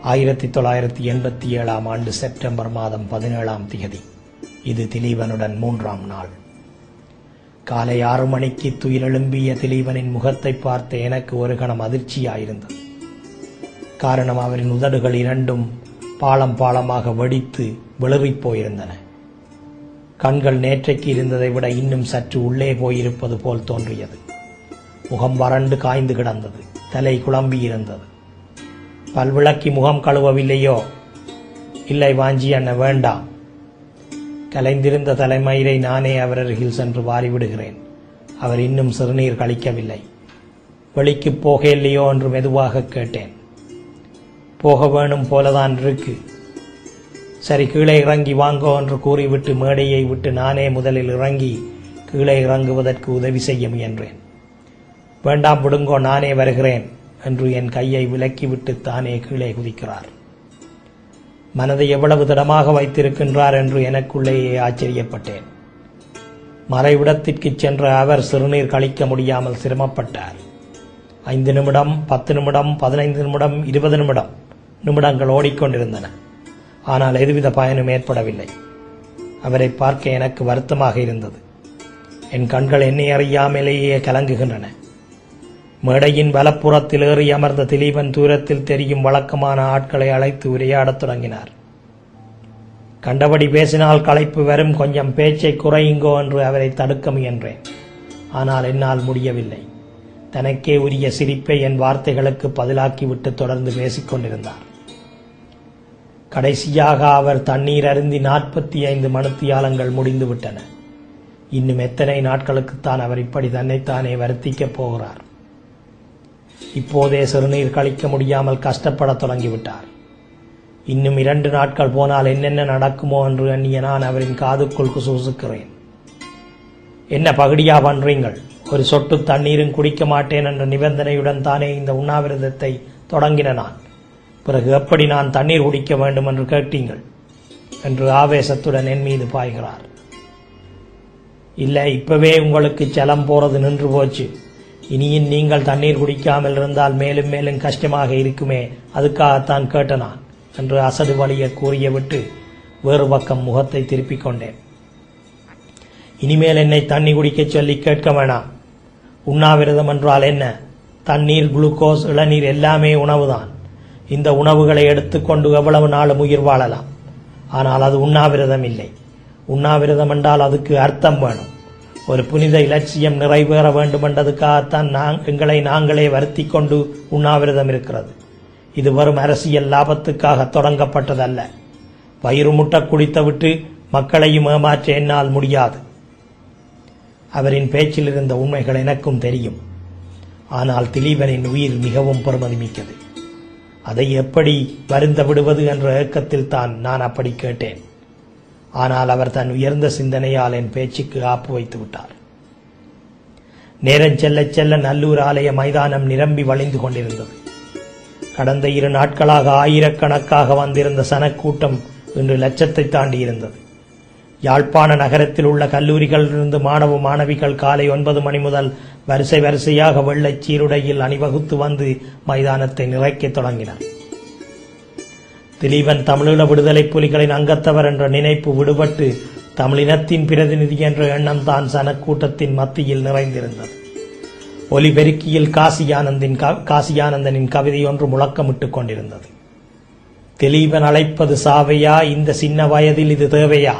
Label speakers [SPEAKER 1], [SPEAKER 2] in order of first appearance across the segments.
[SPEAKER 1] ஆயிரத்தி தொள்ளாயிரத்தி எண்பத்தி ஏழாம் ஆண்டு செப்டம்பர் மாதம் பதினேழாம் திகதி இது திலீபனுடன் மூன்றாம் நாள் காலை ஆறு மணிக்கு துயிலெழும்பிய திலீபனின் முகத்தை பார்த்த எனக்கு ஒரு கணம் அதிர்ச்சியாயிருந்தது காரணம் அவரின் உதடுகள் இரண்டும் பாலம் பாலமாக வெடித்து விளறிப் போயிருந்தன கண்கள் நேற்றைக்கு இருந்ததை விட இன்னும் சற்று உள்ளே போயிருப்பது போல் தோன்றியது முகம் வறண்டு காய்ந்து கிடந்தது தலை குழம்பி இருந்தது பல்விளக்கி முகம் கழுவவில்லையோ இல்லை வாஞ்சி அண்ண வேண்டாம் கலைந்திருந்த தலைமயிரை நானே அவர் அருகில் சென்று வாரிவிடுகிறேன் அவர் இன்னும் சிறுநீர் கழிக்கவில்லை வெளிக்கு போக இல்லையோ என்று மெதுவாக கேட்டேன் போக வேணும் போலதான் இருக்கு சரி கீழே இறங்கி வாங்கோ என்று கூறிவிட்டு மேடையை விட்டு நானே முதலில் இறங்கி கீழே இறங்குவதற்கு உதவி செய்ய முயன்றேன் வேண்டாம் விடுங்கோ நானே வருகிறேன் என்று என் கையை விலக்கிவிட்டு தானே கீழே குதிக்கிறார் மனதை எவ்வளவு திடமாக வைத்திருக்கின்றார் என்று எனக்குள்ளேயே ஆச்சரியப்பட்டேன் மறைவிடத்திற்கு சென்ற அவர் சிறுநீர் கழிக்க முடியாமல் சிரமப்பட்டார் ஐந்து நிமிடம் பத்து நிமிடம் பதினைந்து நிமிடம் இருபது நிமிடம் நிமிடங்கள் ஓடிக்கொண்டிருந்தன ஆனால் எதுவித பயனும் ஏற்படவில்லை அவரை பார்க்க எனக்கு வருத்தமாக இருந்தது என் கண்கள் என்னை அறியாமலேயே கலங்குகின்றன மேடையின் வலப்புறத்தில் ஏறி அமர்ந்த திலீபன் தூரத்தில் தெரியும் வழக்கமான ஆட்களை அழைத்து உரையாடத் தொடங்கினார் கண்டபடி பேசினால் களைப்பு வரும் கொஞ்சம் பேச்சை குறையுங்கோ என்று அவரை தடுக்க முயன்றேன் ஆனால் என்னால் முடியவில்லை தனக்கே உரிய சிரிப்பை என் வார்த்தைகளுக்கு பதிலாக்கிவிட்டு தொடர்ந்து பேசிக் கொண்டிருந்தார் கடைசியாக அவர் தண்ணீர் அருந்தி நாற்பத்தி ஐந்து மணித்தியாலங்கள் முடிந்துவிட்டன இன்னும் எத்தனை நாட்களுக்குத்தான் அவர் இப்படி தன்னைத்தானே வருத்திக்கப் போகிறார் இப்போதே சிறுநீர் கழிக்க முடியாமல் கஷ்டப்படத் தொடங்கிவிட்டார் இன்னும் இரண்டு நாட்கள் போனால் என்னென்ன நடக்குமோ என்று எண்ணிய நான் அவரின் காதுக்குள் குசுகுசுக்கிறேன் என்ன பகுடியா பண்றீங்கள் ஒரு சொட்டு தண்ணீரும் குடிக்க மாட்டேன் என்ற நிபந்தனையுடன் தானே இந்த உண்ணாவிரதத்தை தொடங்கின நான் பிறகு எப்படி நான் தண்ணீர் குடிக்க வேண்டும் என்று கேட்டீங்கள் என்று ஆவேசத்துடன் என் மீது பாய்கிறார் இல்லை இப்பவே உங்களுக்கு சலம் போறது நின்று போச்சு இனியும் நீங்கள் தண்ணீர் குடிக்காமல் இருந்தால் மேலும் மேலும் கஷ்டமாக இருக்குமே அதுக்காகத்தான் கேட்ட நான் என்று அசடு வழிய கூறிய விட்டு வேறு பக்கம் முகத்தை திருப்பிக் கொண்டேன் இனிமேல் என்னை தண்ணி குடிக்கச் சொல்லி கேட்க வேணாம் உண்ணாவிரதம் என்றால் என்ன தண்ணீர் குளுக்கோஸ் இளநீர் எல்லாமே உணவுதான் இந்த உணவுகளை எடுத்துக்கொண்டு எவ்வளவு நாளும் உயிர் வாழலாம் ஆனால் அது உண்ணாவிரதம் இல்லை உண்ணாவிரதம் என்றால் அதுக்கு அர்த்தம் வேணும் ஒரு புனித இலட்சியம் நிறைவேற வேண்டும் என்றதுக்காகத்தான் நாங் எங்களை நாங்களே வருத்தி கொண்டு உண்ணாவிரதம் இருக்கிறது இது வெறும் அரசியல் லாபத்துக்காக தொடங்கப்பட்டதல்ல வயிறு முட்ட குடித்துவிட்டு மக்களையும் ஏமாற்ற என்னால் முடியாது அவரின் பேச்சில் இருந்த உண்மைகள் எனக்கும் தெரியும் ஆனால் திலீபனின் உயிர் மிகவும் பெருமதிமிக்கது அதை எப்படி வருந்த விடுவது என்ற ஏக்கத்தில் தான் நான் அப்படி கேட்டேன் ஆனால் அவர் தன் உயர்ந்த சிந்தனையால் என் பேச்சுக்கு ஆப்பு வைத்து விட்டார் நேரம் செல்ல செல்ல நல்லூர் ஆலய மைதானம் நிரம்பி வழிந்து கொண்டிருந்தது கடந்த இரு நாட்களாக ஆயிரக்கணக்காக வந்திருந்த சனக்கூட்டம் இன்று லட்சத்தை தாண்டி இருந்தது யாழ்ப்பாண நகரத்தில் உள்ள கல்லூரிகளிலிருந்து மாணவ மாணவிகள் காலை ஒன்பது மணி முதல் வரிசை வரிசையாக வெள்ளைச் சீருடையில் அணிவகுத்து வந்து மைதானத்தை நிறைக்கத் தொடங்கினர் திலீபன் தமிழீழ விடுதலை புலிகளின் அங்கத்தவர் என்ற நினைப்பு விடுபட்டு தமிழினத்தின் பிரதிநிதி என்ற எண்ணம் தான் சனக்கூட்டத்தின் மத்தியில் நிறைந்திருந்தது ஒலிபெருக்கியில் காசியானந்தின் காசியானந்தனின் கவிதை ஒன்று முழக்கமிட்டுக் கொண்டிருந்தது திலீபன் அழைப்பது சாவையா இந்த சின்ன வயதில் இது தேவையா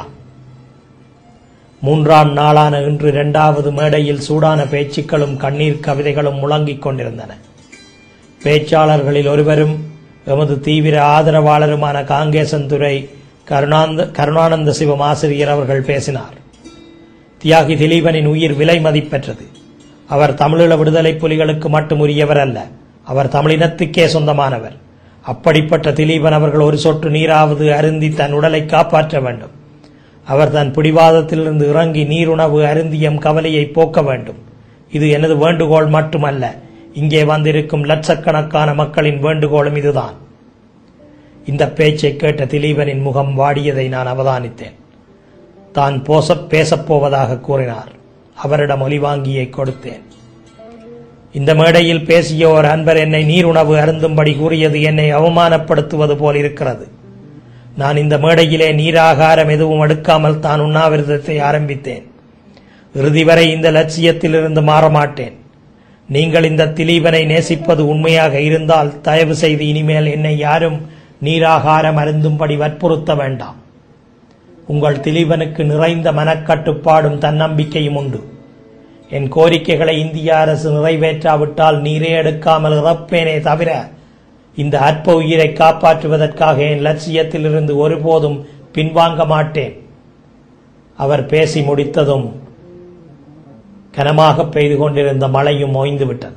[SPEAKER 1] மூன்றாம் நாளான இன்று இரண்டாவது மேடையில் சூடான பேச்சுக்களும் கண்ணீர் கவிதைகளும் முழங்கிக் கொண்டிருந்தன பேச்சாளர்களில் ஒருவரும் எமது தீவிர ஆதரவாளருமான காங்கேசன்துறை கருணாந்த கருணானந்த சிவம் ஆசிரியர் அவர்கள் பேசினார் தியாகி திலீபனின் உயிர் விலை மதிப்பெற்றது அவர் தமிழீழ விடுதலை புலிகளுக்கு மட்டும் உரியவர் அல்ல அவர் தமிழினத்துக்கே சொந்தமானவர் அப்படிப்பட்ட திலீபன் அவர்கள் ஒரு சொட்டு நீராவது அருந்தி தன் உடலை காப்பாற்ற வேண்டும் அவர் தன் பிடிவாதத்திலிருந்து இறங்கி நீருணவு அருந்தியம் கவலையை போக்க வேண்டும் இது எனது வேண்டுகோள் மட்டுமல்ல இங்கே வந்திருக்கும் லட்சக்கணக்கான மக்களின் வேண்டுகோளும் இதுதான் இந்த பேச்சை கேட்ட திலீபனின் முகம் வாடியதை நான் அவதானித்தேன் தான் போச பேசப்போவதாக கூறினார் அவரிடம் ஒலிவாங்கியை கொடுத்தேன் இந்த மேடையில் பேசிய ஒரு அன்பர் என்னை நீருணவு அருந்தும்படி கூறியது என்னை அவமானப்படுத்துவது போல் இருக்கிறது நான் இந்த மேடையிலே நீராகாரம் எதுவும் எடுக்காமல் தான் உண்ணாவிரதத்தை ஆரம்பித்தேன் இறுதி வரை இந்த லட்சியத்திலிருந்து மாற மாட்டேன் நீங்கள் இந்த திலீபனை நேசிப்பது உண்மையாக இருந்தால் தயவு செய்து இனிமேல் என்னை யாரும் நீராகாரம் அருந்தும்படி வற்புறுத்த வேண்டாம் உங்கள் திலீபனுக்கு நிறைந்த மனக்கட்டுப்பாடும் தன்னம்பிக்கையும் உண்டு என் கோரிக்கைகளை இந்திய அரசு நிறைவேற்றாவிட்டால் நீரே எடுக்காமல் இறப்பேனே தவிர இந்த அற்ப உயிரை காப்பாற்றுவதற்காக என் லட்சியத்திலிருந்து ஒருபோதும் பின்வாங்க மாட்டேன் அவர் பேசி முடித்ததும் கனமாக பெய்து கொண்டிருந்த மழையும் ஓய்ந்து விட்டது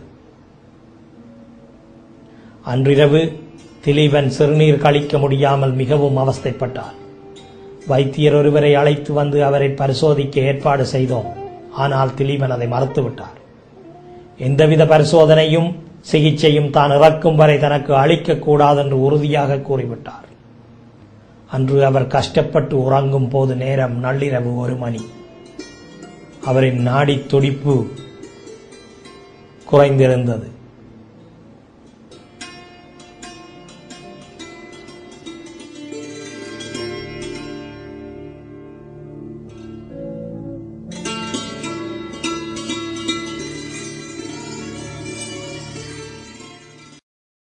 [SPEAKER 1] அன்றிரவு திலீபன் சிறுநீர் கழிக்க முடியாமல் மிகவும் அவஸ்தைப்பட்டார் வைத்தியர் ஒருவரை அழைத்து வந்து அவரை பரிசோதிக்க ஏற்பாடு செய்தோம் ஆனால் திலீபன் அதை மறுத்துவிட்டார் எந்தவித பரிசோதனையும் சிகிச்சையும் தான் இறக்கும் வரை தனக்கு அளிக்கக்கூடாது என்று உறுதியாக கூறிவிட்டார் அன்று அவர் கஷ்டப்பட்டு உறங்கும் போது நேரம் நள்ளிரவு ஒரு மணி அவரின் நாடி துடிப்பு குறைந்திருந்தது